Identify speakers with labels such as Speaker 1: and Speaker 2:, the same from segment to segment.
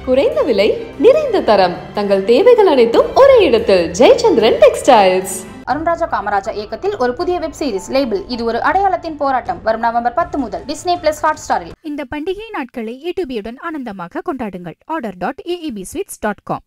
Speaker 1: குறைந்த விலை நிறைந்த தரம் தங்கள் தேவைகள் அனைத்தும் ஒரே இடத்தில் ஜெயச்சந்திரன் டெக்ஸ்டைல்ஸ்
Speaker 2: அருண்ராஜா காமராஜா இயக்கத்தில் ஒரு புதிய வெப் சீரிஸ் லேபிள் இது ஒரு அடையாளத்தின் போராட்டம் வரும் நவம்பர் பத்து முதல் டிஸ்னி பிளஸ் ஹாட் ஸ்டாரில்
Speaker 3: இந்த பண்டிகை நாட்களை ஏடிபியுடன் ஆனந்தமாக கொண்டாடுங்கள் order dot AEB sweets dot com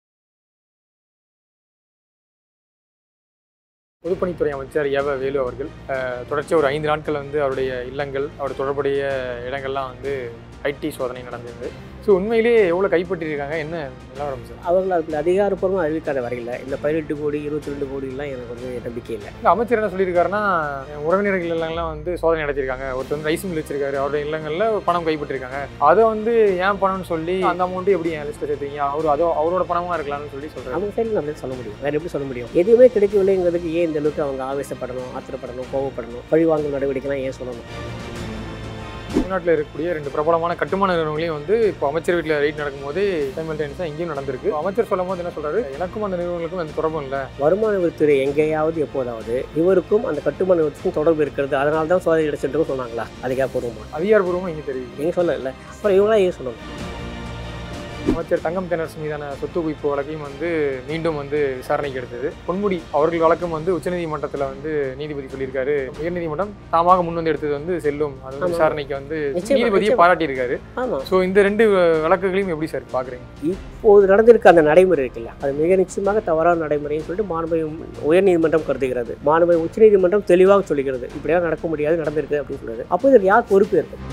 Speaker 4: பொதுப்பணித்துறை அமைச்சர் ஏவ வேலு அவர்கள் அஹ், தொடர்ச்சியாக ஒரு ஐந்து நாட்கள் வந்து அவருடைய இல்லங்கள் அவர் தொடர்புடைய இடங்கள்லாம் வந்து ஐடி சோதனை நடந்தது ஸோ உண்மையிலேயே எவ்வளோ கைப்பற்றியிருக்காங்க என்ன நிலவரம் சார்
Speaker 5: அவர்கள் அதுக்கு அதிகாரப்பூர்வமாக அறிவிக்காத வரையில் இந்த பதினெட்டு கோடி இருபத்தி ரெண்டு கோடிலாம் எனக்கு வந்து நம்பிக்கை இல்லை
Speaker 4: இந்த அமைச்சர் என்ன சொல்லியிருக்காருன்னா என் உறவினர்கள் இல்லங்கள்லாம் வந்து சோதனை நடத்தியிருக்காங்க ஒருத்தர் வந்து ரைஸ் மில் வச்சிருக்காரு அவருடைய இல்லங்களில் பணம் கைப்பற்றிருக்காங்க அதை வந்து ஏன் பணம்னு சொல்லி அந்த அமௌண்ட்டு எப்படி என் லிஸ்ட்டில் சேர்த்தீங்க அவர் அதோ அவரோட பணமாக இருக்கலாம்னு சொல்லி சொல்கிறாங்க
Speaker 5: அவங்க சைடில் அப்படி சொல்ல முடியும் வேறு எப்படி சொல்ல முடியும் எதுவுமே கிடைக்கவில்லைங்கிறதுக்கு ஏன் இந்த அளவுக்கு அவங்க ஆவேசப்படணும் ஆத்திரப்படணும் கோவப்படணும் பழிவாங்கும் நடவடிக்கைலாம் ஏன் சொல்லணும்
Speaker 4: தமிழ்நாட்டில் இருக்கக்கூடிய ரெண்டு பிரபலமான கட்டுமான நிறுவனங்களையும் வந்து இப்போ அமைச்சர் வீட்டில் ரைட் நடக்கும்போது சைமல்டேனியஸாக இங்கேயும் நடந்திருக்கு அமைச்சர் சொல்லும் போது என்ன சொல்றாரு எனக்கும் அந்த நிறுவனங்களுக்கும் எந்த தொடர்பும் இல்லை
Speaker 5: வருமான வரித்துறை எங்கேயாவது எப்போதாவது இவருக்கும் அந்த கட்டுமான நிறுவனத்துக்கும் தொடர்பு இருக்கிறது அதனால தான் சோதனை அடிச்சிட்டு சொன்னாங்களா அதிகாரப்பூர்வமாக
Speaker 4: அதிகாரப்பூர்வமாக இங்கே தெரியுது
Speaker 5: எங்க சொல்லல அப்புறம் இவங்களாம் ஏன் சொல்லணும்
Speaker 4: அமைச்சர் தங்கம் தென்னரசு மீதான சொத்து குவிப்பு வழக்கையும் வந்து மீண்டும் வந்து விசாரணைக்கு எடுத்தது பொன்முடி அவர்கள் வழக்கம் வந்து உச்சநீதிமன்றத்தில் வந்து நீதிபதி சொல்லியிருக்காரு உயர்நீதிமன்றம் தாமாக முன் வந்து எடுத்தது வந்து செல்லும் அது வந்து
Speaker 5: ஆமா.
Speaker 4: விசாரணைக்கு வந்து
Speaker 5: நிச்சயமா,
Speaker 4: நீதிபதியை
Speaker 5: நிச்சயமா.
Speaker 4: பாராட்டியிருக்காரு
Speaker 5: ஆமாம்
Speaker 4: ஸோ இந்த ரெண்டு வழக்குகளையும் எப்படி சார் பார்க்குறீங்க
Speaker 5: இப்போது நடந்திருக்க அந்த நடைமுறை இருக்குல்ல அது மிக நிச்சயமாக தவறான நடைமுறைன்னு சொல்லிட்டு மாண்பை உயர்நீதிமன்றம் கருதுகிறது மாண்பை உச்சநீதிமன்றம் தெளிவாக சொல்லுகிறது இப்படியெல்லாம் நடக்க முடியாது நடந்திருக்கு அப்படின்னு சொல்லுது அப்போ இதுக்கு யார் பொறுப்பு இருக்கு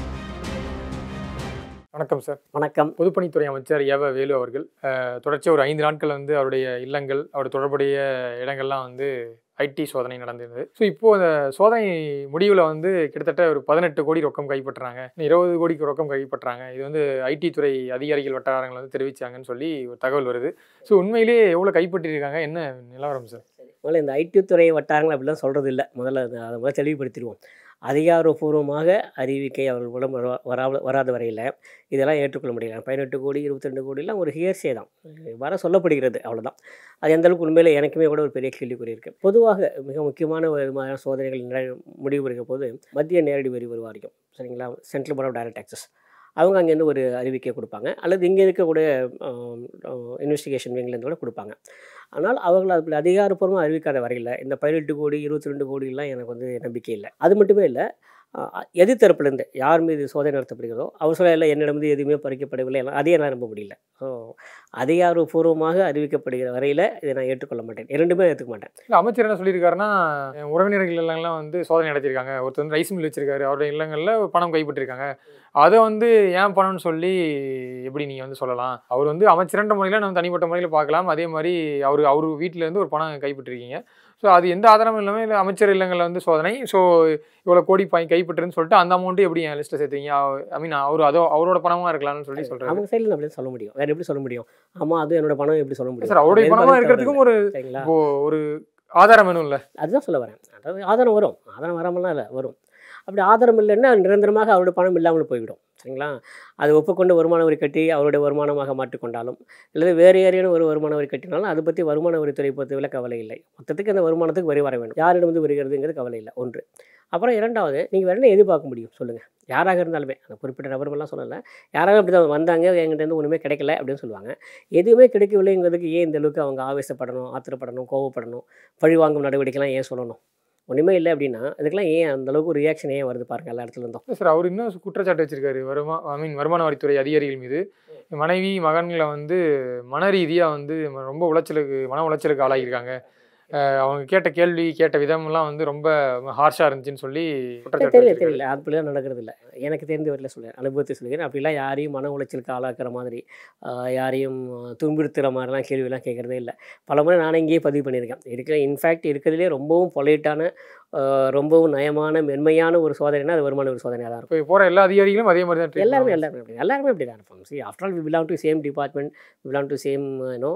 Speaker 4: வணக்கம் சார்
Speaker 5: வணக்கம்
Speaker 4: பொதுப்பணித்துறை அமைச்சர் ஏவ வேலு அவர்கள் அஹ், தொடர்ச்சியாக ஒரு ஐந்து நாட்கள் வந்து அவருடைய இல்லங்கள் அவர் தொடர்புடைய இடங்கள்லாம் வந்து ஐடி சோதனை நடந்திருந்தது ஸோ இப்போ அந்த சோதனை முடிவில் வந்து கிட்டத்தட்ட ஒரு பதினெட்டு கோடி ரொக்கம் கைப்பற்றுறாங்க இன்னும் இருபது கோடிக்கு ரொக்கம் கைப்பற்றுறாங்க இது வந்து ஐடி துறை அதிகாரிகள் வட்டாரங்கள் வந்து தெரிவிச்சாங்கன்னு சொல்லி ஒரு தகவல் வருது ஸோ உண்மையிலேயே எவ்வளோ கைப்பற்றியிருக்காங்க என்ன நிலவரம் சார்
Speaker 5: முதல்ல இந்த ஐடி துறை வட்டாரங்கள் அப்படிலாம் சொல்கிறது இல்லை முதல்ல அது அதை முதல்ல தெளிவுபடுத்திடுவோம் அதிகாரப்பூர்வமாக அறிவிக்கை அவர்கள் மூலம் வரா- வராம வராத வரையில் இதெல்லாம் ஏற்றுக்கொள்ள முடியல பதினெட்டு கோடி இருபத்தி ரெண்டு கோடிலாம் ஒரு ஹியர்ஸே தான் வர சொல்லப்படுகிறது அவ்வளவுதான் அது எந்த அளவுக்கு உண்மையில் எனக்குமே கூட ஒரு பெரிய கேள்விக்குறி இருக்குது பொதுவாக மிக முக்கியமான ஒரு விதமான சோதனைகள் நிறை- முடிவு பெறுகிற போது மத்திய நேரடி வரி வருவாரியம் சரிங்களா Central Board of Direct Taxes அவங்க அங்கேருந்து ஒரு அறிவிக்கை கொடுப்பாங்க அல்லது இங்கே இருக்கக்கூடிய இன்வெஸ்டிகேஷன் விங்லேருந்து கூட கொடுப்பாங்க ஆனால் அவர்கள் அதில் அதிகாரப்பூர்வமாக அறிவிக்காத வரையில் இந்த பதினெட்டு கோடி இருபத்தி ரெண்டு கோடிலாம் எனக்கு வந்து நம்பிக்கை இல்லை அது மட்டுமே இல்லை எதிர்த்தரப்புலேருந்து யார் மீது சோதனை நடத்தப்படுகிறதோ அவர் சொல்ல இல்லை என்னிடம் வந்து எதுவுமே பறிக்கப்படவில்லை எல்லாம் அதையே நான் நம்ப முடியல ஸோ அதிகாரப்பூர்வமாக அறிவிக்கப்படுகிற வரையில் இதை நான் ஏற்றுக்கொள்ள மாட்டேன் இரண்டுமே ஏற்றுக்க மாட்டேன்
Speaker 4: இல்லை அமைச்சர் என்ன சொல்லியிருக்காருன்னா என் உறவினர்கள் இல்லங்கள்லாம் வந்து சோதனை நடத்தியிருக்காங்க ஒருத்தர் வந்து ரைஸ் மில் வச்சிருக்காரு அவருடைய இல்லங்களில் பணம் கைப்பற்றிருக்காங்க அதை வந்து ஏன் பணம்னு சொல்லி எப்படி நீங்கள் வந்து சொல்லலாம் அவர் வந்து அமைச்சரன்ற முறையில் நம்ம தனிப்பட்ட முறையில் பார்க்கலாம் அதே மாதிரி அவர் அவர் வீட்டிலேருந்து ஒரு பணம் கைப்பற்றிருக்கீங்க ஸோ அது எந்த ஆதாரமும் இல்லாமல் இல்லை அமைச்சர் இல்லங்களில் வந்து சோதனை ஸோ இவ்வளோ கோடி பாய் கைப்பற்றுன்னு சொல்லிட்டு அந்த அமௌண்ட்டு எப்படி என் லிஸ்ட்டில் சேர்த்தீங்க ஐ மீன் அவர் அதோ அவரோட பணமாக இருக்கலாம்னு சொல்லி சொல்கிறாரு
Speaker 5: அவங்க சைடில் அப்படி சொல்ல முடியும் வேறு எப்படி சொல்ல முடியும் ஆமாம் அது என்னோட பணம் எப்படி சொல்ல முடியும்
Speaker 4: சார் அவருடைய
Speaker 5: என்
Speaker 4: பணமாக
Speaker 5: பணத்தை
Speaker 4: இருக்கிறதுக்கும் ஒரு
Speaker 5: வரல. சரிங்களா
Speaker 4: இப்போ ஒரு ஆதாரம் வேணும்ல
Speaker 5: அதுதான் சொல்ல வரேன் அதாவது ஆதாரம் வரும் ஆதாரம் வராமலாம் இல்லை வரும் அப்படி ஆதாரம் இல்லைன்னா நிரந்தரமாக அவருடைய பணம் இல்லாமல் போய்விடும் சரிங்களா அது ஒப்புக்கொண்டு வருமான வரி கட்டி அவருடைய வருமானமாக மாற்றிக்கொண்டாலும் அல்லது வேறு ஏறியான ஒரு வருமான வரி கட்டினாலும் அதை பற்றி வருமான வரித்துறை பொறுத்தவரை கவலை இல்லை மொத்தத்துக்கு அந்த வருமானத்துக்கு வரி வர வேண்டும் யாரிடம் வந்து வருகிறதுங்கிறது கவலை இல்லை ஒன்று அப்புறம் இரண்டாவது நீங்கள் வேறு என்ன எதிர்பார்க்க முடியும் சொல்லுங்கள் யாராக இருந்தாலுமே அந்த குறிப்பிட்ட நபர்கள்லாம் சொல்லலை யாராவது அப்படி தான் வந்தாங்க எங்கிட்ட இருந்து ஒன்றுமே கிடைக்கல அப்படின்னு சொல்லுவாங்க எதுவுமே கிடைக்கவில்லைங்கிறதுக்கு ஏன் இந்த அளவுக்கு அவங்க ஆவேசப்படணும் ஆத்திரப்படணும் கோவப்படணும் பழிவாங்கும் நடவடிக்கைலாம் ஏன் சொல்லணும் ஒன்றுமே இல்லை அப்படின்னா அதுக்கெல்லாம் ஏன் அந்த அளவுக்கு ஒரு ரியாக்ஷன் ஏன் வருது பாருங்க எல்லா இடத்துல இருந்தும்
Speaker 4: இல்லை சார் அவர் இன்னும் குற்றச்சாட்டு வச்சிருக்காரு வருமா ஐ மீன் வருமான வரித்துறை அதிகாரிகள் மீது மனைவி மகன்களை வந்து மன ரீதியாக வந்து ரொம்ப உளைச்சலுக்கு மன உளைச்சலுக்கு ஆளாகியிருக்காங்க அஹ் அவங்க கேட்ட கேள்வி கேட்ட விதமெல்லாம் வந்து ரொம்ப ஹார்ஷாக இருந்துச்சுன்னு சொல்லி குற்றச்சாட்டு
Speaker 5: தெரியல
Speaker 4: வச்சிருக்காரு.
Speaker 5: தெரியல அப்படிலாம் நடக்கிறது இல்லை எனக்கு தெரிந்த வரையில் சொல்லுறேன் அனுபவத்தை சொல்லுகிறேன் அப்படிலாம் யாரையும் மன உளைச்சலுக்கு ஆளாக்குற மாதிரி ஆஹ் யாரையும் துன்புறுத்துகிற மாதிரிலாம் கேள்விலாம் கேட்குறதே இல்லை பல முறை நானே இங்கேயே பதிவு பண்ணியிருக்கேன் இருக்கிற இன்ஃபேக்ட் இருக்கிறதுலே ரொம்பவும் பொலைட்டான ரொம்பவும் நயமான மென்மையான ஒரு சோதனைனா அது வருமான ஒரு சோதனையாக தான் இருக்கும்
Speaker 4: இப்போ போகிற எல்லா அதிகாரிகளும் அதே மாதிரி தான் treat
Speaker 5: எல்லாருமே
Speaker 4: பண்ணுவாங்க.
Speaker 5: எல்லாருமே அப்படி எல்லாருமே அப்படி தான் இருப்பாங்க see after all we belong to same department belong to same you know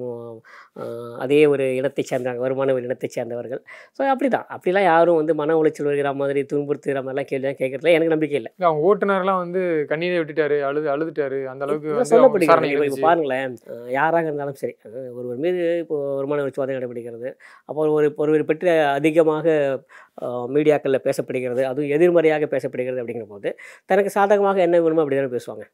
Speaker 5: அதே ஒரு இனத்தை சேர்ந்தவங்க வருமான ஒரு இனத்தை சேர்ந்தவர்கள் ஸோ அப்படி தான் அப்படிலாம் யாரும் வந்து மன உளைச்சல் வருகிற மாதிரி துன்புறுத்துகிற மாதிரிலாம் கேள்வியாக கேட்குறதுல எனக்கு நம்பிக்கை இல்லை
Speaker 4: இல்ல, அவங்க ஓட்டுநர்லாம் வந்து கண்ணீரை விட்டுட்டாரு அழுது அழுதுட்டாரு அந்த அளவுக்கு
Speaker 5: இதெல்லாம்
Speaker 4: வந்து அவங்க விசாரணை
Speaker 5: சொல்லப்படுகிறது இப்போ
Speaker 4: இருந்துச்சு.
Speaker 5: பாருங்களேன் அஹ் யாராக இருந்தாலும் சரி அஹ் ஒருவர் மீது இப்போ வருமான வரி சோதனை நடைபெறுகிறது அப்போ ஒரு ஒருவர் பற்றி அதிகமாக மீடியாக்களில் பேசப்படுகிறது அதுவும் எதிர்மறையாக பேசப்படுகிறது அப்படிங்கிற போது தனக்கு சாதகமாக என்ன வேணுமோ அப்படி தானே பேசுவாங்க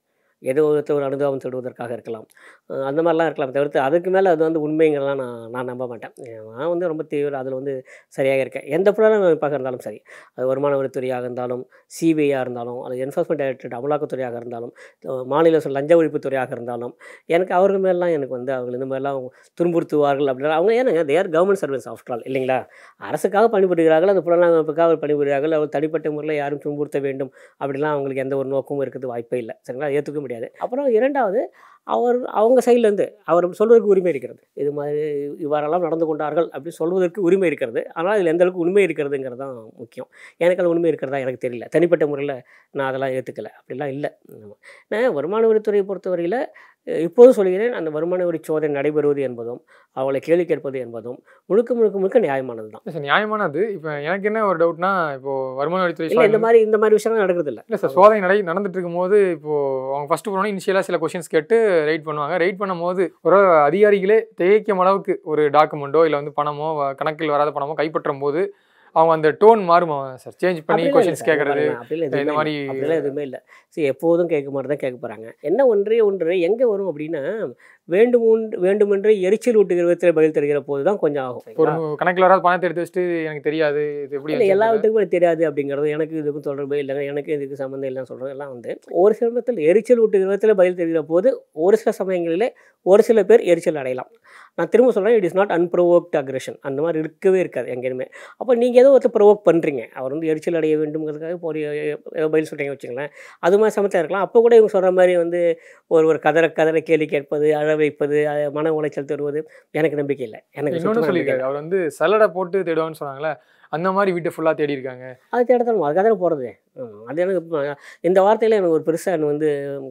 Speaker 5: ஏதோ ஒருத்தர் ஒரு அனுதாபம் தேடுவதற்காக இருக்கலாம் அஹ் அந்த மாதிரிலாம் இருக்கலாம் தவிர்த்து அதுக்கு மேலே அது வந்து உண்மைங்கிறதெல்லாம் நான் நான் நம்ப மாட்டேன் நான் வந்து ரொம்ப தீவிரம் அதில் வந்து சரியாக இருக்கேன் எந்த புலனாக இருந்தாலும் சரி அது வருமான வரித்துறையாக இருந்தாலும் சிபிஐயாக இருந்தாலும் அது என்ஃபோர்ஸ்மெண்ட் டைரக்டரேட் அமலாக்கத்துறையாக இருந்தாலும் அஹ் மாநில சொல் லஞ்ச ஒழிப்புத்துறையாக இருந்தாலும் எனக்கு அவர்கள் மேலாம் எனக்கு வந்து அவங்க இந்த மாதிரிலாம் துன்புறுத்துவார்கள் அப்படின்னா அவங்க ஏன்னா they're government service after all இல்லைங்களா அரசுக்காக பணிபுரிகிறார்கள் அந்த புலனாய்ப்புக்காக பணிபுரிகிறார்கள் அவர் தனிப்பட்ட முறையில் யாரும் துன்புறுத்த வேண்டும் அப்படிலாம் அவங்களுக்கு எந்த ஒரு நோக்கமும் இருக்கிறது வாய்ப்பே இல்லை சரிங்களா ஏற்றுக்க முடியாது அப்புறம் இரண்டாவது அவர் அவங்க சைட்லேருந்து அவர் சொல்வதற்கு உரிமை இருக்கிறது இது மாதிரி இவ்வாறெல்லாம் நடந்து கொண்டார்கள் அப்படின்னு சொல்வதற்கு உரிமை இருக்கிறது ஆனால் இதில் எந்த அளவுக்கு உண்மை இருக்கிறதுங்கிறது தான் முக்கியம் எனக்கு அது உண்மை இருக்கிறதா எனக்கு தெரியல தனிப்பட்ட முறையில் நான் அதெல்லாம் ஏற்றுக்கலை அப்படிலாம் இல்லை ஆமா. நான் வருமான வரித்துறையை பொறுத்தவரையில் அஹ், இப்போதும் சொல்கிறேன் அந்த வருமான வரி சோதனை நடைபெறுவது என்பதும் அவளை கேள்வி கேட்பது என்பதும் முழுக்க முழுக்க முழுக்க நியாயமானது தான்
Speaker 4: சார் நியாயமானது இப்போ எனக்கு என்ன ஒரு டவுட்னா இப்போ வருமான வரித்துறை
Speaker 5: இல்லை இந்த
Speaker 4: சோதனை-
Speaker 5: மாதிரி இந்த மாதிரி விஷயங்கள் நடக்கிறது இல்லை
Speaker 4: இல்லை சார் சோதனை நடை நடந்துட்டு இருக்கும்போது இப்போ அவங்க ஃபர்ஸ்ட் போனோடனே இனிஷியலாக சில கொஷின்ஸ் கேட்டு ரைட் பண்ணுவாங்க ரைட் பண்ணும்போது ஒரு அதிகாரிகளே திகைக்கும் அளவுக்கு ஒரு டாக்குமெண்ட்டோ இல்லை வந்து பணமோ வ- கணக்கில் வராத பணமோ கைப்பற்றும் போது அவங்க அந்த டோன் மாறுமா சார் சேஞ்ச் பண்ணி
Speaker 5: அப்படிலாம் இல்லை
Speaker 4: கொஷின்ஸ்
Speaker 5: சார்.
Speaker 4: கேட்கறது
Speaker 5: பாருங்க, அப்படிலாம் எதுவுமே
Speaker 4: இந்த
Speaker 5: இல்லை.
Speaker 4: மாதிரி
Speaker 5: அப்படிலாம் எதுவுமே இல்லை சரி எப்போதும் கேட்க மாதிரி தான் கேட்க போகிறாங்க என்ன ஒன்றே ஒன்று எங்கே வரும் அப்படின்னா வேண்டும் வேண்டுமென்றே எரிச்சல் ஊட்டுகிற விதத்தில் பதில் தருகிற போது தான் கொஞ்சம் ஆகும்
Speaker 4: ஒரு கணக்கில் வராத பணத்தை எடுத்து வச்சுட்டு எனக்கு தெரியாது இது எப்படி
Speaker 5: இல்லை எல்லா
Speaker 4: வச்சிருக்கிறது?
Speaker 5: விதத்துக்கும் எனக்கு தெரியாது அப்படிங்கிறது எனக்கு இதுக்கும் தொடர்பு இல்லைங்க எனக்கு இதுக்கு சம்மந்தம் இல்லைன்னு சொல்கிறது எல்லாம் வந்து ஒரு சில விதத்தில் எரிச்சல் ஊட்டுகிற விதத்தில் பதில் தெரிகிற போது ஒரு சில சமயங்களிலே ஒரு சில பேர் எரிச்சல் அடையலாம் நான் திரும்ப சொல்கிறேன் it is not unprovoked aggression அந்த மாதிரி இருக்கவே இருக்காது எங்கேயுமே அப்போ நீங்கள் ஏதோ ஒருத்தர் ப்ரொவோக் பண்ணுறீங்க அவர் வந்து எரிச்சல் அடைய வேண்டும்ங்கிறதுக்காக இப்போ ஒரு ஏதோ பதில் சொல்கிறீங்க வச்சுங்களேன் அது மாதிரி சமயத்தில் இருக்கலாம் அப்போ கூட இவங்க சொல்கிற மாதிரி வந்து ஒரு ஒரு கதற கதற கேள்வி கேட்பது அழ வைப்பது அஹ் மன உளைச்சல் தருவது எனக்கு நம்பிக்கை இல்லை எனக்கு
Speaker 4: இன்னொன்று
Speaker 5: சுத்தமா நம்பிக்கை இல்லை.
Speaker 4: சொல்லியிருக்காரு அவர் வந்து சல்லடை போட்டு தேடுவான்னு சொன்னாங்களே அந்த மாதிரி வீட்டை ஃபுல்லாக தேடி இருக்காங்க
Speaker 5: அது தேடத்தான் அதுக்காக தானே போகிறது அது எனக்கு இப்ப இந்த வார்த்தையில் எனக்கு ஒரு பெருசாக எனக்கு வந்து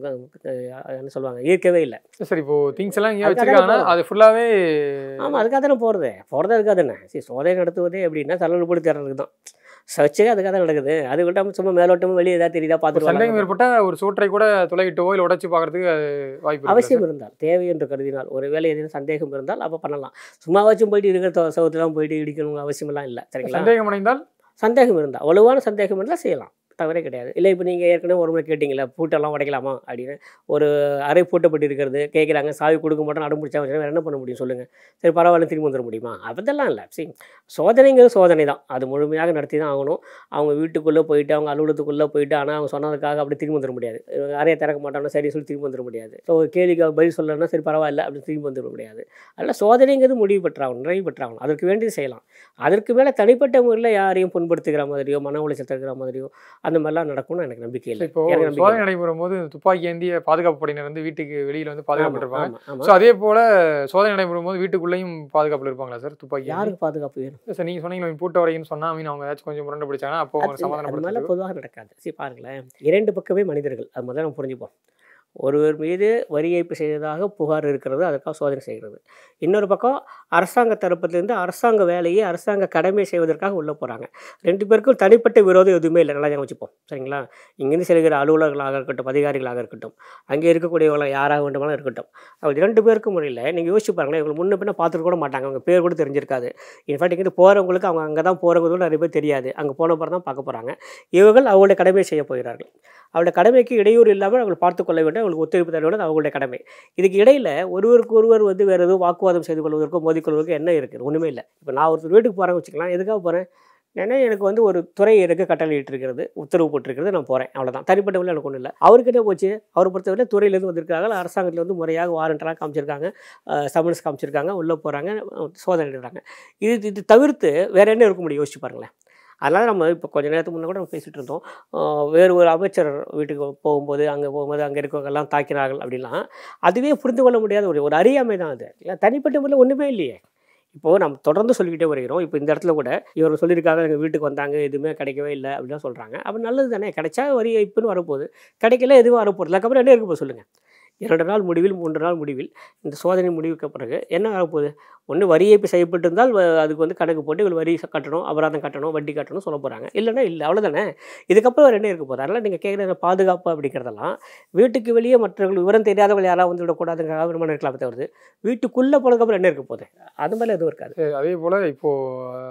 Speaker 5: அஹ், என்ன சொல்லுவாங்க ஈர்க்கவே இல்லை
Speaker 4: சரி இப்போ திங்ஸ் எல்லாம் இங்கே
Speaker 5: அதுக்காக
Speaker 4: வச்சிருக்காங்கன்னா
Speaker 5: போறோம்.
Speaker 4: அது ஃபுல்லாகவே
Speaker 5: ஆமாம் அதுக்காக தானே போகிறது போகிறது அதுக்காக தானே சரி சோதனை நடத்துவதே எப்படின்னா தலையில் போட்டு தேடுறதுக்கு தான் சர்ச்சே அதுக்காக தான் நடக்குது அது விட்டாமல் சும்மா மேலோட்டமாக வெளியே ஏதாவது தெரியுதா
Speaker 4: ஒரு சந்தேகம்
Speaker 5: பார்த்துட்டு
Speaker 4: ஏற்பட்டா ஒரு சூற்றை கூட துளையிட்டோ இல்லை உடைச்சு பார்க்கறதுக்கு அது வாய்ப்பு இருக்கு
Speaker 5: அவசியம் இருந்தால் தேவை என்று கருதினால் ஒரு வேலை எதுவும் சந்தேகம் இருந்தால் அப்போ பண்ணலாம் சும்மாவாச்சும் போயிட்டு இருக்கிற சவுத்துலாம் போயிட்டு இடிக்கணும் அவசியமெல்லாம் இல்லை சரிங்களா
Speaker 4: சந்தேகம் அடைந்தால்
Speaker 5: சந்தேகம் இருந்தால் வலுவான சந்தேகம் இருந்தால் செய்யலாம் தவறே கிடையாது இல்லை இப்போ நீங்கள் ஏற்கனவே ஒரு முறை கேட்டிங்களா பூட்டெல்லாம் உடைக்கலாமா அப்படின்னு ஒரு அறை பூட்டப்பட்டு இருக்கிறது கேட்குறாங்க சாவி கொடுக்க மாட்டோம் அடம்பிடிச்சா வச்சு வேறு என்ன பண்ண முடியும் சொல்லுங்கள் சரி பரவாயில்ல திரும்பி வந்துட முடியுமா அதெல்லாம் இல்லை சரி சோதனைங்கிறது சோதனை தான் அது முழுமையாக நடத்தி தான் ஆகணும் அவங்க வீட்டுக்குள்ளே போயிட்டு அவங்க அலுவலகத்துக்குள்ளே போயிட்டு ஆனால் அவங்க சொன்னதுக்காக அப்படி திரும்பி வந்துட முடியாது இவங்க அறையை திறக்க மாட்டோம்னா சரி சொல்லி திரும்பி வந்துட முடியாது ஸோ ஒரு கேள்விக்கு பதில் சொல்லணும்னா சரி பரவாயில்ல அப்படின்னு திரும்பி வந்துட முடியாது அதனால் சோதனைங்கிறது முடிவு பெற்றாகணும் நிறைவு பெற்றாகணும் அதற்கு வேண்டியது செய்யலாம் அதற்கு மேலே தனிப்பட்ட முறையில் யாரையும் புண்படுத்துகிற மாதிரியோ மன உளைச்சல் தருகிற மாதிரியோ அந்த மாதிரிலாம் நடக்கும்னு எனக்கு நம்பிக்கை இல்லை
Speaker 4: இப்போ
Speaker 5: எனக்கு நம்பிக்கை
Speaker 4: சோதனை
Speaker 5: இல்லை.
Speaker 4: நடைபெறும் போது துப்பாக்கி ஏந்திய பாதுகாப்பு படையினர் வந்து வீட்டுக்கு வெளியில வந்து பாதுகாப்பு
Speaker 5: ஆமா,
Speaker 4: இருப்பாங்க
Speaker 5: ஆமா, ஆமா.
Speaker 4: ஸோ அதே போல சோதனை நடைபெறும் போது வீட்டுக்குள்ளேயும் பாதுகாப்புல இருப்பாங்களா சார் துப்பாக்கி ஏந்தி?
Speaker 5: யாருக்கு பாதுகாப்பு வேணும்
Speaker 4: சார் நீங்க சொன்னீங்க பூட்ட வரைக்கும் சொன்னா மீன் அவங்க ஏதாச்சும் கொஞ்சம் முரண்டு பிடிச்சாங்கன்னா அப்போ அவங்க
Speaker 5: அது இல்ல, அது மாதிரிலாம்
Speaker 4: சமாதானப்படுத்துறது
Speaker 5: பொதுவாக நடக்காது சரி பாருங்களேன் இரண்டு பக்கமே மனிதர்கள் அது முதல்ல நம்ம புரிஞ்சுப்போம் ஒருவர் மீது வரி ஏய்ப்பு செய்ததாக புகார் இருக்கிறது அதற்காக சோதனை செய்கிறது இன்னொரு பக்கம் அரசாங்க தரப்பிலிருந்து அரசாங்க வேலையை அரசாங்க கடமை செய்வதற்காக உள்ளே போகிறாங்க ரெண்டு பேருக்கும் தனிப்பட்ட விரோதம் எதுவுமே இல்லை நல்லா ஞாபகம் வச்சுப்போம் சரிங்களா இங்கேருந்து செல்கிற அலுவலர்களாக இருக்கட்டும் அதிகாரிகளாக இருக்கட்டும் அங்கே இருக்கக்கூடியவங்க யாராக வேண்டுமானாலும் இருக்கட்டும் அவங்க இரண்டு பேருக்கும் முறையில் நீங்கள் யோசிச்சு பாருங்களேன் இவங்க முன்ன பின்ன பார்த்துட்டு கூட மாட்டாங்க அவங்க பேர் கூட தெரிஞ்சிருக்காது இன்ஃபேக்ட் இங்கேருந்து போகிறவங்களுக்கு அவங்க அங்கே தான் போகிறவங்க நிறைய பேர் தெரியாது அங்கே போன பிறகு தான் பார்க்க போகிறாங்க இவர்கள் அவங்களுடைய கடமையை செய்ய போகிறார்கள் அவருடைய கடமைக்கு இடையூறு இல்லாமல் அவங்களை பார்த்து கொள்ள வேண்டும் அவங்களுக்கு ஒத்துழைப்பு தர வேண்டும் அது அவங்களுடைய கடமை இதுக்கு இடையில் ஒருவருக்கு ஒருவர் வந்து வேறு எதுவும் வாக்குவாதம் செய்து கொள்வதற்கோ மோதிக்கொள்வதற்கோ என்ன இருக்குது ஒன்றுமே இல்லை இப்போ நான் ஒருத்தர் வீட்டுக்கு போகிறேன்னு வச்சுக்கலாம் எதுக்காக போகிறேன் ஏன்னா எனக்கு வந்து ஒரு துறை இருக்குது கட்டளை இருக்கிறது உத்தரவு போட்டிருக்கிறது நான் போகிறேன் அவ்வளோதான் தனிப்பட்ட வழியில் எனக்கு ஒன்றும் இல்லை அவருக்கு என்ன போச்சு அவரை பொறுத்தவரை துறையிலேருந்து வந்திருக்காங்க அரசாங்கத்தில் வந்து முறையாக வாரண்டெல்லாம் காமிச்சிருக்காங்க சமன்ஸ் காமிச்சிருக்காங்க உள்ளே போகிறாங்க சோதனை எடுக்கிறாங்க இது இது தவிர்த்து வேறு என்ன இருக்க முடியும் யோசிச்சு பாருங்களேன் அதனால் நம்ம இப்போ கொஞ்ச நேரத்துக்கு முன்னே கூட நம்ம பேசிகிட்டு இருந்தோம் ஆஹ் வேறு ஒரு அமைச்சர் வீட்டுக்கு போகும்போது அங்கே போகும்போது அங்கே இருக்கவங்கெல்லாம் தாக்கினார்கள் அப்படிலாம் அதுவே புரிந்து கொள்ள முடியாத ஒரு ஒரு அறியாமை தான் அது இல்லை தனிப்பட்ட முறையில் ஒன்றுமே இல்லையே இப்போது நம்ம தொடர்ந்து சொல்லிக்கிட்டே வருகிறோம் இப்போ இந்த இடத்துல கூட இவர் சொல்லியிருக்காங்க எங்கள் வீட்டுக்கு வந்தாங்க எதுவுமே கிடைக்கவே இல்லை அப்படின்னு சொல்கிறாங்க அப்போ நல்லது தானே கிடைச்சா வரி வைப்புன்னு வரப்போகுது கிடைக்கல எதுவும் வரப்போகுது அதுக்கப்புறம் என்ன இருக்க போகுது சொல்லுங்கள் இரண்டு நாள் முடிவில் மூன்று நாள் முடிவில் இந்த சோதனை முடிவுக்கு பிறகு என்ன வரப்போகுது ஒன்று வரி ஏய்ப்பு செய்யப்பட்டிருந்தால் வ- அதுக்கு வந்து கணக்கு போட்டு இவ்வளோ வரி கட்டணும் அபராதம் கட்டணும் வட்டி கட்டணும் சொல்ல போகிறாங்க இல்லைன்னா இல்லை அவ்வளோதானே இதுக்கப்புறம் வேறு என்ன இருக்க போகுது அதனால் நீங்கள் கேட்குற பாதுகாப்பு அப்படிங்கிறதெல்லாம் வீட்டுக்கு வெளியே மற்றவர்கள் விவரம் தெரியாதவர்கள் யாராவது வந்து விடக்கூடாதுங்கிறதாக விரும்பணும் இருக்கலாமே தவிர்த்து வீட்டுக்குள்ளே போனதுக்கப்புறம் என்ன இருக்க போகுது அது மாதிரி எதுவும் இருக்காது
Speaker 4: சரி, அதே போல இப்போ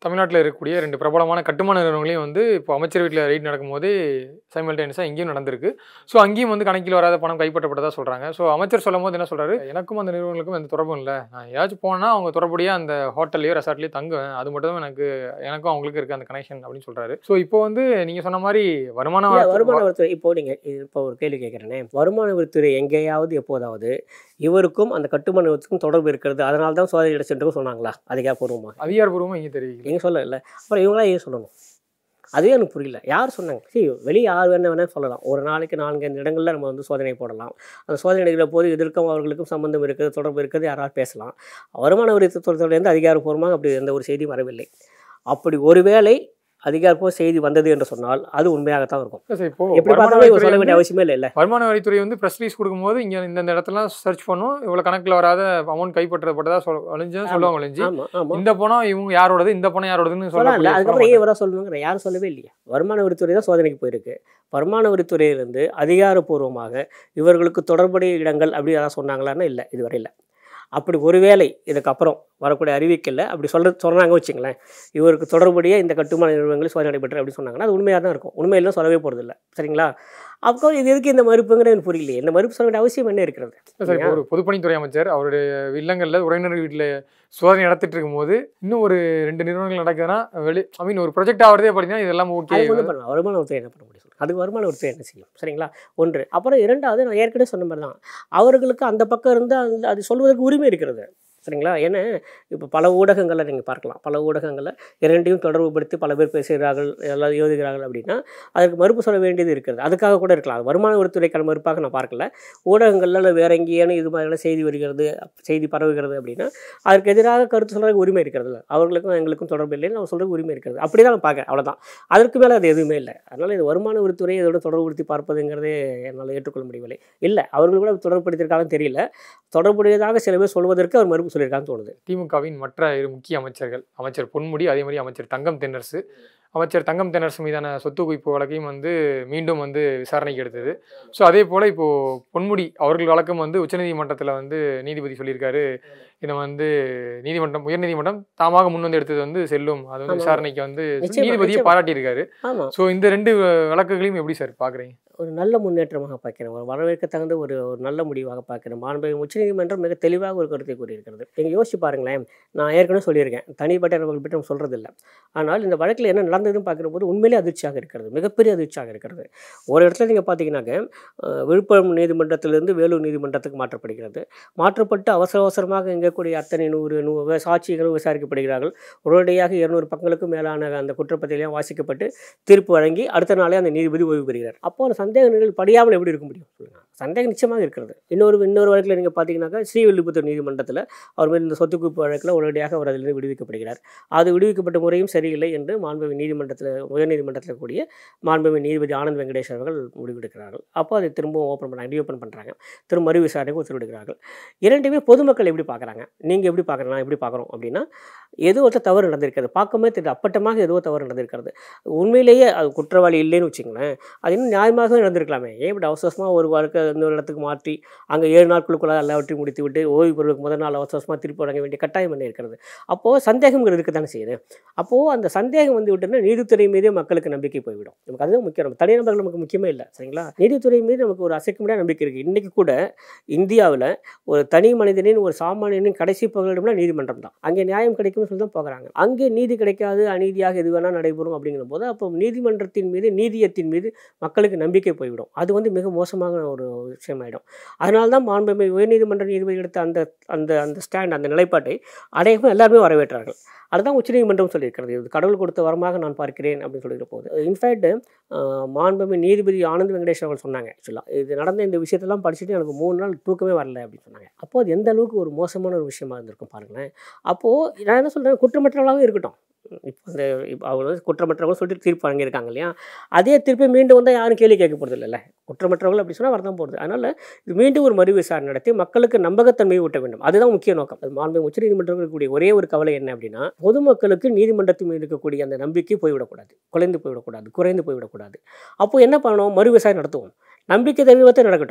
Speaker 4: தமிழ்நாட்டில் இருக்கக்கூடிய ரெண்டு பிரபலமான கட்டுமான நிறுவனங்களையும் வந்து இப்போ அமைச்சர் வீட்டில் ரைட் நடக்கும்போது சைமல்டேனியஸாக இங்கேயும் நடந்திருக்கு ஸோ அங்கேயும் வந்து கணக்கில் வராத பணம் கைப்பற்றப்பட்டதா சொல்கிறாங்க ஸோ அமைச்சர் சொல்லும் போது என்ன சொல்கிறாரு எனக்கும் அந்த நிறுவனங்களுக்கும் எந்த தொடர்பும் இல்லை நான் ஏதாச்சும் போனால் அவங்க தொடர்புடைய அந்த ஹோட்டல்லையோ ரெசார்ட்லேயோ தங்குவேன் அது மட்டும் தான் எனக்கு எனக்கும் அவங்களுக்கு இருக்க அந்த கனெக்ஷன் அப்படின்னு சொல்கிறாரு ஸோ இப்போ வந்து நீங்கள் சொன்ன மாதிரி வருமான
Speaker 5: இல்ல,
Speaker 4: வரி-
Speaker 5: வருமான வரித்துறை இப்போ நீங்கள் இப்போ ஒரு கேள்வி கேட்குறேனே வருமான வரித்துறை எங்கேயாவது எப்போதாவது இவருக்கும் அந்த கட்டுமான நிறுவனத்துக்கும் தொடர்பு இருக்கிறது அதனால தான் சோதனை சென்றுக்கும் சொன்னாங்களா அதிகாரப்பூர்வமாக
Speaker 4: அதிகாரப்பூர்வமாக இங்கே தெரிவிக்கல
Speaker 5: எங்க சொல்ல இல்லை அப்புறம் இவங்களா ஏன் சொல்லணும் அதுவே எனக்கு புரியல யார் சொன்னாங்க சரி வெளியே யார் வேணா வேணால் சொல்லலாம் ஒரு நாளைக்கு நான்கு ஐந்து இடங்களில் நம்ம வந்து சோதனை போடலாம் அந்த சோதனை எடுக்கிற போது இதற்கும் அவர்களுக்கும் சம்பந்தம் இருக்குது தொடர்பு இருக்குது யாராவது பேசலாம் வருமான வரித்துறையிலேருந்து அதிகாரப்பூர்வமாக அப்படி எந்த ஒரு செய்தியும் வரவில்லை அப்படி ஒருவேளை அதிகாரப்பூர்வ செய்தி வந்தது என்று சொன்னால் அது உண்மையாகத்தான் இருக்கும்
Speaker 4: சார் இப்போ
Speaker 5: எப்படி
Speaker 4: வருமான
Speaker 5: பார்த்தாலும் இவர்
Speaker 4: வரித்துறை
Speaker 5: சொல்ல வேண்டிய
Speaker 4: வந்து-
Speaker 5: அவசியமே இல்லை இல்லை
Speaker 4: வருமான வரித்துறை வந்து ப்ரெஸ் ரிலீஸ் கொடுக்கும்போது இங்கே இந்த இந்த இடத்துல சர்ச் பண்ணும் இவ்வளோ கணக்கில் வராத அமௌண்ட் கைப்பற்றப்பட்டதா சொல் ஒழிஞ்சு சொல்லுவாங்க ஒழிஞ்சு
Speaker 5: ஆமாம் ஆமாம்
Speaker 4: இந்த பணம் இவங்க யாரோடது இந்த பணம் யாரோடதுன்னு
Speaker 5: சொல்லலாம் இல்லை
Speaker 4: சொல்ல
Speaker 5: அதுக்கப்புறம் ஏன் இவராக சொல்லணுங்கிற யாரும் சொல்லவே இல்லையா வருமான வரித்துறை தான் சோதனைக்கு போயிருக்கு வருமான வரித்துறையிலிருந்து அதிகாரப்பூர்வமாக இவர்களுக்கு தொடர்புடைய இடங்கள் அப்படி யாராவது சொன்னாங்களான்னா இல்லை இதுவரை இல்லை அப்படி ஒருவேளை இதுக்கப்புறம் வரக்கூடிய அறிவிக்கல அப்படி சொல்ற சொன்னாங்க வச்சுங்களேன் இவருக்கு தொடர்புடைய இந்த கட்டுமான நிறுவனங்களில் சோதனை நடைபெற்று அப்படி சொன்னாங்கன்னா அது உண்மையாக தான் இருக்கும் உண்மையெல்லாம் சொல்லவே போகிறதில்ல சரிங்களா அப்போ இது எதுக்கு இந்த மறுப்புங்கிறது எனக்கு புரியலையே இந்த மறுப்பு சொல்ல வேண்டிய அவசியம் என்ன இருக்கிறது
Speaker 4: சார் இப்போ ஒரு பொதுப்பணித்துறை அமைச்சர் அவருடைய இல்லங்களில் உறவினர் வீட்டில் சோதனை நடத்திட்டு இருக்கும்போது இன்னும் ஒரு ரெண்டு நிறுவனங்கள் நடக்குதுன்னா வெளி ஐ மீன் ஒரு ப்ரொஜெக்ட் ஆகிறதே பார்த்தீங்கன்னா இதெல்லாம் ஓகே
Speaker 5: அதுக்கு ஒன்றும் பண்ணலாம் வருமான வரித்துறை என்ன பண்ண முடியும் சொல்லுங்க அதுக்கு வருமான வரித்துறை என்ன செய்யும் சரிங்களா ஒன்று அப்புறம் இரண்டாவது நான் ஏற்கனவே சொன்ன மாதிரி தான் அவர்களுக்கு அந்த பக்கம் இருந்து அந்த அது சொல்வதற்கு உரிமை இருக்கிறது சரிங்களா ஏன்னா இப்போ பல ஊடகங்களில் நீங்கள் பார்க்கலாம் பல ஊடகங்களில் இரண்டையும் தொடர்புபடுத்தி பல பேர் பேசுகிறார்கள் எல்லாம் எழுதுகிறார்கள் அப்படின்னா அதற்கு மறுப்பு சொல்ல வேண்டியது இருக்கிறது அதுக்காக கூட இருக்கலாம் அது வருமான வரித்துறைக்கான மறுப்பாக நான் பார்க்கல ஊடகங்களில் வேற எங்கேயான இது மாதிரிலாம் செய்தி வருகிறது செய்தி பரவுகிறது அப்படின்னா அதற்கு எதிராக கருத்து சொல்கிறதுக்கு உரிமை இருக்கிறது அவர்களுக்கும் எங்களுக்கும் தொடர்பு இல்லைன்னு நான் சொல்கிறதுக்கு உரிமை இருக்கிறது அப்படி தான் நான் பார்க்குறேன் அவ்வளோதான் அதற்கு மேலே அது எதுவுமே இல்லை அதனால் இது வருமான வரித்துறை இதோட தொடர்புபடுத்தி பார்ப்பதுங்கிறதே என்னால் ஏற்றுக்கொள்ள முடியவில்லை இல்லை அவர்கள் கூட தொடர்புபடுத்தியிருக்காலும் தெரியல தொடர்புடையதாக சில பேர் சொல்வதற்கு அவர் மறுப்பு சொல்லியிருக்கான்னு தோணுது
Speaker 4: திமுகவின் மற்ற இரு முக்கிய அமைச்சர்கள் அமைச்சர் பொன்முடி அதே மாதிரி அமைச்சர் தங்கம் தென்னரசு அமைச்சர் தங்கம் தென்னரசு மீதான சொத்து குவிப்பு வழக்கையும் வந்து மீண்டும் வந்து விசாரணைக்கு எடுத்தது ஸோ அதே போல் இப்போது பொன்முடி அவர்கள் வழக்கம் வந்து உச்சநீதிமன்றத்தில் வந்து நீதிபதி சொல்லியிருக்காரு இதை வந்து நீதிமன்றம் உயர்நீதிமன்றம் தாமாக முன் வந்து எடுத்தது வந்து செல்லும் அது வந்து
Speaker 5: ஆமா.
Speaker 4: விசாரணைக்கு வந்து
Speaker 5: நிச்சயமா,
Speaker 4: நீதிபதியை
Speaker 5: நிச்சயமா.
Speaker 4: பாராட்டியிருக்காரு
Speaker 5: ஆமாம்
Speaker 4: ஸோ இந்த ரெண்டு வழக்குகளையும் எப்படி சார் பார்க்குறீங்க
Speaker 5: ஒரு நல்ல முன்னேற்றமாக பார்க்கிறேன் ஒரு வரவேற்க தகுந்த ஒரு ஒரு நல்ல முடிவாக பார்க்கிறேன் மாண்பு உச்சநீதிமன்றம் மிக தெளிவாக ஒரு கருத்தை கூறியிருக்கிறது நீங்கள் யோசிச்சு பாருங்களேன் நான் ஏற்கனவே சொல்லியிருக்கேன் தனிப்பட்ட நபர்கள் பற்றி நம்ம சொல்கிறதில்ல ஆனால் இந்த வழக்கில் என்ன நடந்ததுன்னு பார்க்கும்போது உண்மையிலே அதிர்ச்சியாக இருக்கிறது மிகப்பெரிய அதிர்ச்சியாக இருக்கிறது ஒரு இடத்துல நீங்கள் பார்த்தீங்கன்னாக்க அஹ், விழுப்புரம் நீதிமன்றத்திலிருந்து வேலூர் நீதிமன்றத்துக்கு மாற்றப்படுகிறது மாற்றப்பட்டு அவசர அவசரமாக இங்கக்கூடிய அத்தனை நூறு நூறு சாட்சிகளும் விசாரிக்கப்படுகிறார்கள் உடனடியாக இருநூறு பக்கங்களுக்கும் மேலான அந்த குற்றப்பத்திரிகையும் வாசிக்கப்பட்டு தீர்ப்பு வழங்கி அடுத்த நாளே அந்த நீதிபதி ஓய்வு பெறுகிறார் அப்போ அந்த சந்தேக நிலையில் படியாமல் எப்படி இருக்க முடியும் சொல்லுங்க சந்தேகம் நிச்சயமாக இருக்கிறது இன்னொரு இன்னொரு வழக்கில் நீங்கள் பார்த்தீங்கன்னாக்கா ஸ்ரீவில்லிபுத்தூர் நீதிமன்றத்தில் அவர் மீது இந்த சொத்து குவிப்பு வழக்கில் உடனடியாக அவர் அதிலிருந்து விடுவிக்கப்படுகிறார் அது விடுவிக்கப்பட்ட முறையும் சரியில்லை என்று மாண்புமிகு நீதிமன்றத்தில் உயர்நீதிமன்றத்தில் கூடிய மாண்புமிகு நீதிபதி ஆனந்த் வெங்கடேஷ் அவர்கள் முடிவெடுக்கிறார்கள் அப்போ அதை திரும்பவும் ஓப்பன் பண்ணாங்க ரீஓப்பன் பண்ணுறாங்க திரும்ப மறு விசாரணைக்கு உத்தரவிடுகிறார்கள் இரண்டுமே பொதுமக்கள் எப்படி பார்க்குறாங்க நீங்கள் எப்படி பார்க்குறேன் நான் எப்படி பார்க்குறோம் அப்படின்னா ஏதோ ஒரு தவறு நடந்திருக்கிறது பார்க்கவே தெரியுது அப்பட்டமாக ஏதோ தவறு நடந்திருக்கிறது உண்மையிலேயே அது குற்றவாளி இல்லைன்னு வச்சுங்களேன் அது இன்னும் நியாயமாகவே நடந்திருக்கலாமே ஏன் இப்படி அவசரமாக ஒரு வாழ்க்கை இன்னொரு இடத்துக்கு மாற்றி அங்கே ஏழு நாட்களுக்குள்ள எல்லாவற்றையும் முடித்து விட்டு ஓய்வு பெறுவதற்கு முதல் நாள் அவசரமாக திருப்பி வழங்க வேண்டிய கட்டாயம் என்ன இருக்கிறது அப்போது சந்தேகங்கிறது இருக்க தானே செய்யுது அப்போது அந்த சந்தேகம் வந்து விட்டுன்னா நீதித்துறை மீதே மக்களுக்கு நம்பிக்கை போய்விடும் நமக்கு அதுதான் முக்கியம் நம்ம தனிநபர்கள் நமக்கு முக்கியமே இல்லை சரிங்களா நீதித்துறை மீது நமக்கு ஒரு அசைக்க முடியாத நம்பிக்கை இருக்குது இன்றைக்கி கூட இந்தியாவில் ஒரு தனி மனிதனின் ஒரு சாமானியனின் கடைசி பகலிடம்னா நீதிமன்றம் தான் அங்கே நியாயம் கிடைக்கும்னு சொல்லி தான் போகிறாங்க அங்கே நீதி கிடைக்காது அநீதியாக எது வேணால் நடைபெறும் அப்படிங்கிற போது அப்போ நீதிமன்றத்தின் மீது நீதியத்தின் மீது மக்களுக்கு நம்பிக்கை போய்விடும் அது வந்து மிக மோசமான ஒரு விஷயமாயிடும் அதனால தான் மாண்புமை உயர்நீதிமன்ற நீதிபதி எடுத்த அந்த அந்த அந்த ஸ்டாண்ட் அந்த நிலைப்பாட்டை அடையவும் எல்லாருமே வரவேற்றார்கள் அதுதான் உச்சநீதிமன்றம் சொல்லியிருக்கிறது இது கடவுள் கொடுத்த வரமாக நான் பார்க்கிறேன் அப்படின்னு சொல்லிக்கிற போது இன்ஃபேக்ட் மாண்புமை நீதிபதி ஆனந்த் வெங்கடேஷ் அவர்கள் சொன்னாங்க ஆக்சுவலாக இது நடந்த இந்த விஷயத்தெல்லாம் படிச்சுட்டு எனக்கு மூணு நாள் தூக்கமே வரல அப்படின்னு சொன்னாங்க அப்போது அது எந்த அளவுக்கு ஒரு மோசமான ஒரு விஷயமா இருந்திருக்கும் பாருங்களேன் அப்போது நான் என்ன சொல்கிறேன் குற்றமற்றவர்களாகவும் இருக்கட்டும் இப்போ இந்த இப்போ அவங்க வந்து குற்றமற்றவங்க சொல்லிட்டு தீர்ப்பு வழங்கியிருக்காங்க இல்லையா அதே தீர்ப்பை மீண்டும் வந்தால் யாரும் கேள்வி கேட்க போகிறது இல்லைல்ல குற்றமற்றவர்கள் அப்படி சொன்னால் வரதான் போகிறது அதனால் இது மீண்டும் ஒரு மறு விசாரணை நடத்தி மக்களுக்கு நம்பகத்தன்மையை ஊட்ட வேண்டும் அதுதான் முக்கிய நோக்கம் அது மாண்பு உச்சநீதிமன்றம் இருக்கக்கூடிய ஒரே ஒரு கவலை என்ன அப்படின்னா பொதுமக்களுக்கு நீதிமன்றத்தின் மீது இருக்கக்கூடிய அந்த நம்பிக்கை போய்விடக்கூடாது குறைந்து போய்விடக்கூடாது குறைந்து போய்விடக்கூடாது அப்போ என்ன பண்ணணும் மறு விசாரணை நடத்துவோம் நம்பிக்கை தெரிவித்தை நடக்கட்டும்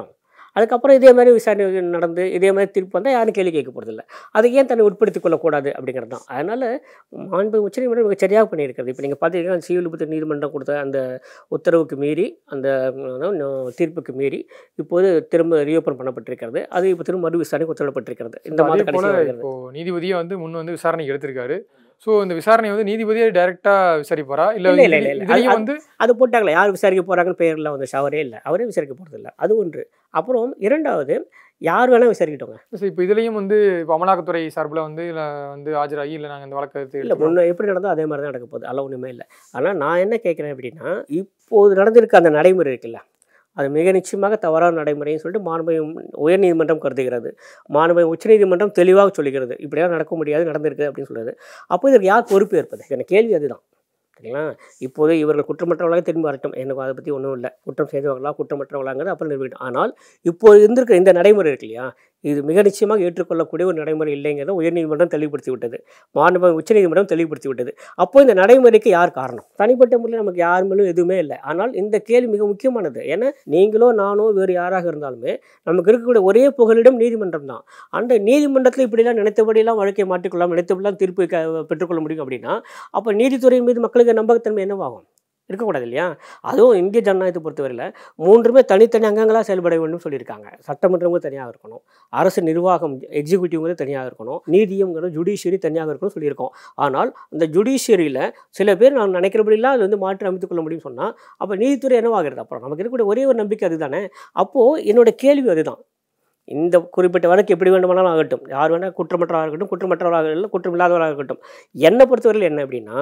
Speaker 5: அதுக்கப்புறம் இதே மாதிரி விசாரணை நடந்து இதே மாதிரி திருப்பி வந்தால் யாரும் கேள்வி கேட்க போகிறதில்ல அதை ஏன் தன்னை உட்படுத்திக் கொள்ளக்கூடாது அப்படிங்கிறது தான் அதனால் மாண்பு உச்சநீதிமன்றம் மிக சரியாக பண்ணியிருக்கிறது இப்போ நீங்கள் பார்த்தீங்கன்னா சிவில் புத்த நீதிமன்றம் கொடுத்த அந்த உத்தரவுக்கு மீறி அந்த ம், தீர்ப்புக்கு மீறி இப்போது திரும்ப ரீஓப்பன் பண்ணப்பட்டிருக்கிறது அது இப்போ திரும்ப மறு விசாரணைக்கு உத்தரவிடப்பட்டிருக்கிறது இந்த
Speaker 4: அதே
Speaker 5: மாத
Speaker 4: போல
Speaker 5: கடைசியில் வருகிறது
Speaker 4: இப்போ நீதிபதியை வந்து முன் வந்து விசாரணைக்கு எடுத்திருக்காரு ஸோ இந்த விசாரணை வந்து நீதிபதியே டைரக்டா விசாரிப்பாரா இல்ல
Speaker 5: இல்ல, இல்ல, இல்ல, இல்ல.
Speaker 4: இதுலயும்
Speaker 5: அது-
Speaker 4: வந்து
Speaker 5: அது போட்டாங்களே யார் விசாரிக்க போகிறாங்கன்னு பேரில் வந்து ஷவரே இல்லை அவரே விசாரிக்க போகிறதில்ல அது ஒன்று அப்புறம் இரண்டாவது யார் வேணால் விசாரிக்கட்டோங்க
Speaker 4: so இப்போ இதுலயும் வந்து இப்போ அமலாக்கத்துறை சார்பில் வந்து இல்ல வந்து ஆஜராகி இல்ல நாங்க இந்த வழக்கை எடுத்து
Speaker 5: இல்லை
Speaker 4: எடுத்துக்கிறோம்.
Speaker 5: முன்ன எப்படி நடந்தோ அதே மாதிரி தான் நடக்க போகுது அதெல்லாம் ஒன்றுமே இல்லை ஆனால் நான் என்ன கேட்குறேன் அப்படின்னா இப்போது நடந்திருக்க அந்த நடைமுறை இருக்குல்ல அது மிக நிச்சயமாக தவறான நடைமுறைன்னு சொல்லிட்டு மாண்புமிகு உயர்நீதிமன்றம் கருதுகிறது மாண்புமிகு உச்சநீதிமன்றம் தெளிவாக சொல்லுகிறது இப்படியெல்லாம் நடக்க முடியாது நடந்திருக்கு அப்படின்னு சொல்லுது அப்போ இதற்கு யார் பொறுப்பு ஏற்பது எனக்கு கேள்வி அதுதான் சரிங்களா இப்போது இவர்கள் குற்றமற்றவர்களாக திரும்பி வரட்டும் எனக்கு அதை பற்றி ஒன்றும் இல்லை குற்றம் செய்தவர்களா குற்றமற்றவர்களாங்கிறது அப்புறம் நிரூபிக்கட்டும் ஆனால் இப்போது இருந்திருக்கிற இந்த நடைமுறை இருக்கு இல்லையா இது மிக நிச்சயமாக ஏற்றுக்கொள்ளக்கூடிய ஒரு நடைமுறை இல்லைங்கிறத உயர்நீதிமன்றம் தெளிவுபடுத்தி விட்டது மாண்புமிகு உச்சநீதிமன்றம் தெளிவுபடுத்தி விட்டது அப்போ இந்த நடைமுறைக்கு யார் காரணம் தனிப்பட்ட முறையில் நமக்கு யார் மேலும் எதுவுமே இல்லை ஆனால் இந்த கேள்வி மிக முக்கியமானது ஏன்னா நீங்களோ நானோ வேறு யாராக இருந்தாலுமே நமக்கு இருக்கக்கூடிய ஒரே புகலிடம் நீதிமன்றம் தான் அந்த நீதிமன்றத்தில் இப்படிலாம் நினைத்தபடியெல்லாம் வழக்கை மாற்றிக்கொள்ளலாம் நினைத்தபடிலாம் தீர்ப்பு க- பெற்றுக்கொள்ள முடியும் அப்படின்னா அப்போ நீதித்துறையின் மீது மக்களுக்கு நம்பகத்தன்மை என்னவாகும் இருக்கக்கூடாது இல்லையா அதுவும் இந்திய ஜனநாயகத்தை பொறுத்தவரையில் மூன்றுமே தனித்தனி அங்கங்களாக செயல்பட வேண்டும் சொல்லியிருக்காங்க சட்டமன்றமும் தனியாக இருக்கணும் அரசு நிர்வாகம் எக்ஸிக்யூட்டிவ்ங்கிறது தனியாக இருக்கணும் நீதியங்கிறது ஜுடிஷியரி தனியாக இருக்கணும் சொல்லியிருக்கோம் ஆனால் அந்த ஜுடிஷியரியில் சில பேர் நான் நினைக்கிறபடிலாம் அது வந்து மாற்றி அமைத்துக் கொள்ள முடியும்னு சொன்னால் அப்போ நீதித்துறை என்னவாகிறது அப்புறம் நமக்கு இருக்கக்கூடிய ஒரே ஒரு நம்பிக்கை அதுதானே அப்போது என்னோட கேள்வி அதுதான் இந்த குறிப்பிட்ட வழக்கு எப்படி வேண்டுமானாலும் ஆகட்டும் யார் வேணால் குற்றமற்றவராக இருக்கட்டும் குற்றமற்றவராக இல்லை குற்றம் இல்லாதவராக இருக்கட்டும் என்னை பொறுத்தவரையில் என்ன அப்படின்னா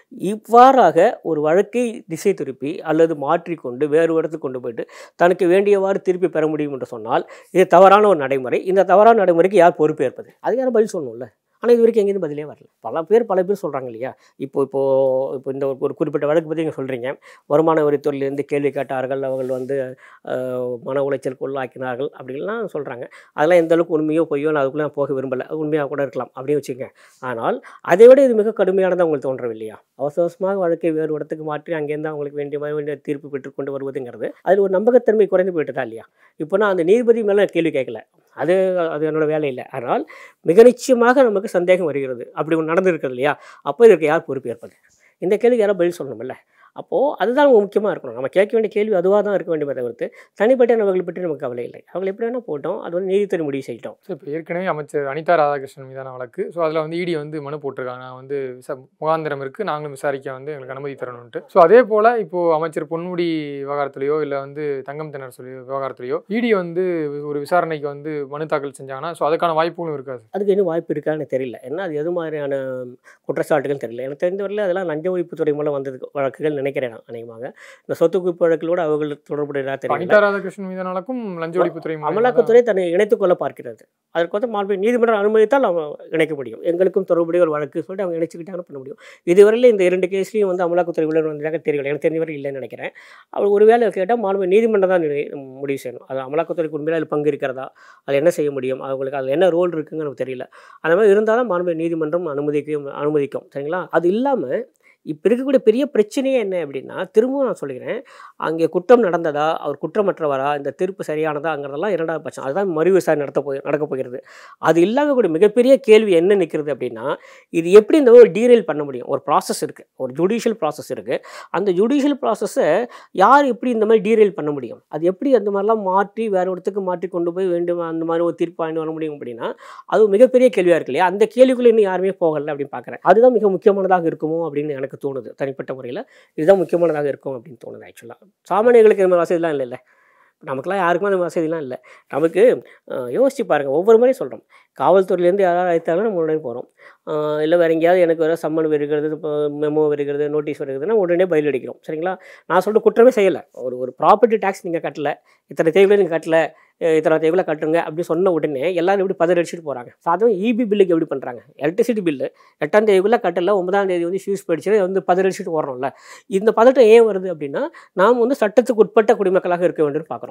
Speaker 5: இவ்வாறாக ஒரு வழக்கை திசை திருப்பி அல்லது மாற்றிக்கொண்டு வேறு இடத்துக்கு கொண்டு போயிட்டு தனக்கு வேண்டியவாறு திருப்பி பெற முடியும் என்று சொன்னால் இது தவறான ஒரு நடைமுறை இந்த தவறான நடைமுறைக்கு யார் பொறுப்பேற்பது அது யாரும் பதில் சொல்லணும்ல ஆனால் இது வரைக்கும் எங்கேயும் பதிலே வரல பல பேர் பல பேர் சொல்கிறாங்க இல்லையா இப்போ இப்போ இப்போ இந்த ஒரு- ஒரு குறிப்பிட்ட வழக்கு பற்றி நீங்கள் சொல்கிறீங்க வருமான வரித்துறையிலேருந்து கேள்வி கேட்டார்கள் அவர்கள் வந்து அஹ், மன உளைச்சலுக்கு உள்ளாக்கினார்கள் அப்படின்லாம் சொல்கிறாங்க அதெல்லாம் எந்த அளவுக்கு உண்மையோ பொய்யோ நான் அதுக்குள்ளே நான் போக விரும்பலை அது உண்மையாக கூட இருக்கலாம் அப்படின்னு வச்சுக்கோங்க ஆனால் அதை விட இது மிக கடுமையானதாக உங்களுக்கு தோன்றவில்லையா அவசர அவசரமாக வழக்கை வேறு இடத்துக்கு மாற்றி அங்கேருந்து அவங்களுக்கு வேண்டிய மாதிரி வேண்டிய தீர்ப்பு பெற்றுக்கொண்டு வருவதுங்கிறது அதில் ஒரு நம்பகத்தன்மை குறைந்து போயிட்டதா இல்லையா இப்போ நான் அந்த நீதிபதி மேலே கேள்வி கேட்கல அது அது என்னோட வேலை இல்லை ஆனால் மிக நிச்சயமாக நமக்கு சந்தேகம் வருகிறது அப்படி ஒன்று நடந்திருக்கிறது இல்லையா அப்போ இதற்கு யார் பொறுப்பு ஏற்பது இந்த கேள்விக்கு யாரும் பதில் சொல்லணும்ல அப்போது அதுதான் முக்கியமாக இருக்கணும் நம்ம கேட்க வேண்டிய கேள்வி அதுவாக தான் இருக்க வேண்டியதை தவிர்த்து தனிப்பட்ட நபர்களை பற்றி நமக்கு கவலை இல்லை அவர்கள் எப்படி வேணால் போட்டோம் அது வந்து நீதித்துறை முடிவு செய்யட்டும்
Speaker 4: ஸோ இப்போ ஏற்கனவே அமைச்சர் அனிதா ராதாகிருஷ்ணன் மீதான வழக்கு ஸோ அதில் வந்து இடி வந்து மனு போட்டிருக்காங்க நான் வந்து விசா முகாந்திரம் இருக்குது நாங்களும் விசாரிக்க வந்து எங்களுக்கு அனுமதி தரணுன்ட்டு ஸோ அதே போல் இப்போது அமைச்சர் பொன்முடி விவகாரத்துலையோ இல்லை வந்து தங்கம் திணற சொல்லி விவகாரத்துலையோ இடி வந்து ஒரு விசாரணைக்கு வந்து மனு தாக்கல் செஞ்சாங்கன்னா ஸோ அதுக்கான வாய்ப்புகளும் இருக்காது
Speaker 5: அதுக்கு இன்னும் வாய்ப்பு இருக்கான்னு எனக்கு தெரியல ஏன்னா அது எது மாதிரியான குற்றச்சாட்டுகள் தெரியல எனக்கு தெரிந்தவரையில் அதெல்லாம் லஞ்ச ஒழிப்புத்துறை மூலம் வந்தது வழக்குகள் நினைக்கிறேன் நான் அநேகமாக இந்த சொத்து குவிப்பு வழக்கிலோடு அவர்கள் தொடர்புடையதாக
Speaker 4: இப்ப
Speaker 5: தெரியல
Speaker 4: அனிதா ராதாகிருஷ்ணன் மீதான வழக்கும் லஞ்ச ஒழிப்புத்துறை மூலமா தான்
Speaker 5: அமலாக்கத்துறை தன்னை இணைத்துக் கொள்ள பார்க்கிறது அதற்கு வந்து மாண்பு நீதிமன்றம் அனுமதித்தால் அவங்க இணைக்க முடியும் எங்களுக்கும் தொடர்புடைய ஒரு வழக்கு சொல்லிட்டு அவங்க இணைச்சிக்கிட்டாங்கன்னு பண்ண முடியும் இதுவரையில் இந்த இரண்டு கேஸ்லையும் வந்து அமலாக்கத்துறை உள்ளவர் வந்ததாக தெரியல எனக்கு தெரிஞ்ச வரை இல்லைன்னு நினைக்கிறேன் அவர் ஒரு வேலை கேட்டால் மாண்பு நீதிமன்றம் தான் நினை- முடிவு செய்யணும் அது அமலாக்கத்துறைக்கு உண்மையில அதில் பங்கு இருக்கிறதா அது என்ன செய்ய முடியும் அவங்களுக்கு அதில் என்ன ரோல் இருக்குன்னு எனக்கு தெரியல அந்த மாதிரி இருந்தாலும் மாண்பு நீதிமன்றம் அனுமதிக்கும் அனுமதிக்கும் சரிங்களா அது இல்லாமல் இப்போ இருக்கக்கூடிய பெரிய பிரச்சனையே என்ன அப்படின்னா திரும்பவும் நான் சொல்லிக்கிறேன் அங்கே குற்றம் நடந்ததா அவர் குற்றமற்றவரா இந்த தீர்ப்பு சரியானதாங்கிறதெல்லாம் இரண்டாவது பட்சம் அதுதான் மறு விசாரணை நடத்த போய் நடக்க போகிறது அது இல்லாத கூட மிகப்பெரிய கேள்வி என்ன நிற்கிறது அப்படின்னா இது எப்படி இந்த ஒரு டீரெயில் பண்ண முடியும் ஒரு ப்ராசஸ் இருக்குது ஒரு ஜுடிஷியல் ப்ராசஸ் இருக்குது அந்த ஜுடிஷியல் ப்ராசஸை யார் எப்படி இந்த மாதிரி டீரெயில் பண்ண முடியும் அது எப்படி அந்த மாதிரிலாம் மாற்றி வேற இடத்துக்கு மாற்றி கொண்டு போய் வேண்டும் அந்த மாதிரி ஒரு தீர்ப்பு வாங்கி வர முடியும் அப்படின்னா அது மிகப்பெரிய கேள்வியாக இருக்கு இல்லையா அந்த கேள்விக்குள்ள இன்னும் யாருமே போகலை அப்படின்னு பார்க்குறேன் அதுதான் மிக முக்கியமானதாக இருக்குமோ அப்படின்னு எனக்கு தோணுது தனிப்பட்ட முறையில் இதுதான் முக்கியமானதாக இருக்கும் அப்படின்னு தோணுது ஆக்சுவலாக சாமானியர்களுக்கு இந்த மாதிரி வசதிலாம் இல்லைல்ல நமக்குலாம் யாருக்குமே அந்த வசதிலாம் இல்லை நமக்கு அஹ், யோசிச்சு பாருங்கள் ஒவ்வொரு முறையும் சொல்கிறோம் காவல்துறையிலேருந்து யாராவது அழைத்தாலும் நம்ம உடனே போகிறோம் இல்லை வேறு எங்கேயாவது எனக்கு வேறு சம்மன் வருகிறது இப்போ மெமோ வருகிறது நோட்டீஸ் வருகிறதுனா உடனே பதில் அடிக்கிறோம் சரிங்களா நான் சொல்கிற குற்றமே செய்யலை ஒரு ஒரு ப்ராப்பர்ட்டி டேக்ஸ் நீங்கள் கட்டல இத்தனை தேவையில நீங்கள் கட்டல அஹ் இத்தனை தேவையில கட்டுங்க அப்படி சொன்ன உடனே எல்லாரும் எப்படி பதறி அடிச்சுட்டு போகிறாங்க சாதாரண இபி பில்லுக்கு எப்படி பண்ணுறாங்க எலக்ட்ரிசிட்டி பில்லு எட்டாம் தேதிக்குள்ளே கட்டல ஒன்பதாம் தேதி வந்து ஃபியூஸ் போயிடுச்சு வந்து பதறி அடிச்சுட்டு போகிறோம்ல இந்த பதட்டம் ஏன் வருது அப்படின்னா நாம் வந்து சட்டத்துக்கு உட்பட்ட குடிமக்களாக இருக்க வேண்டும்னு பார்க்குறோம்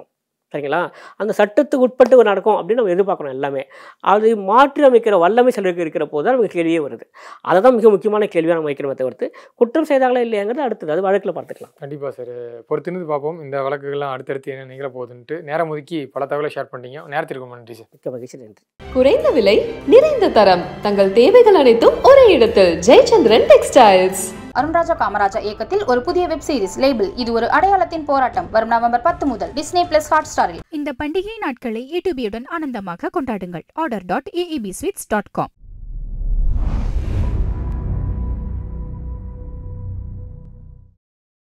Speaker 5: சரிங்களா அந்த சட்டத்துக்கு உட்பட்டு ஒரு நடக்கும் அப்படின்னு நம்ம எதிர்பார்க்கணும் எல்லாமே அது மாற்றி அமைக்கிற வல்லமை சிலருக்கு இருக்கிற போது தான் நமக்கு கேள்வியே வருது அதை தான் மிக முக்கியமான கேள்வியாக நம்ம வைக்கிறோமே தவிர்த்து குற்றம் செய்தாங்களா இல்லையாங்கிறது அடுத்தது அது வழக்கில் பார்த்துக்கலாம்
Speaker 4: கண்டிப்பாக சார் பொறுத்திருந்து பார்ப்போம் இந்த வழக்குகள்லாம் அடுத்தடுத்து என்ன நிகழ போகுதுன்ட்டு நேரம் ஒதுக்கி பல தகவலை ஷேர் பண்ணிட்டீங்க நேரத்திற்கு நன்றி சார்
Speaker 5: மிக்க மகிழ்ச்சி நன்றி
Speaker 1: குறைந்த விலை நிறைந்த தரம் தங்கள் தேவைகள் அனைத்தும் ஒரே இடத்தில் ஜெயச்சந்திரன் டெக்ஸ்டைல்ஸ்
Speaker 2: அருண்ராஜா காமராஜா இயக்கத்தில் ஒரு புதிய வெப் சீரிஸ் லேபிள் இது ஒரு அடையாளத்தின் போராட்டம் வரும் நவம்பர் பத்து முதல் டிஸ்னி பிளஸ் ஹாட் ஸ்டாரில்
Speaker 3: இந்த பண்டிகை நாட்களை யூடியூபியுடன் ஆனந்தமாக கொண்டாடுங்கள் order dot AEB sweets dot com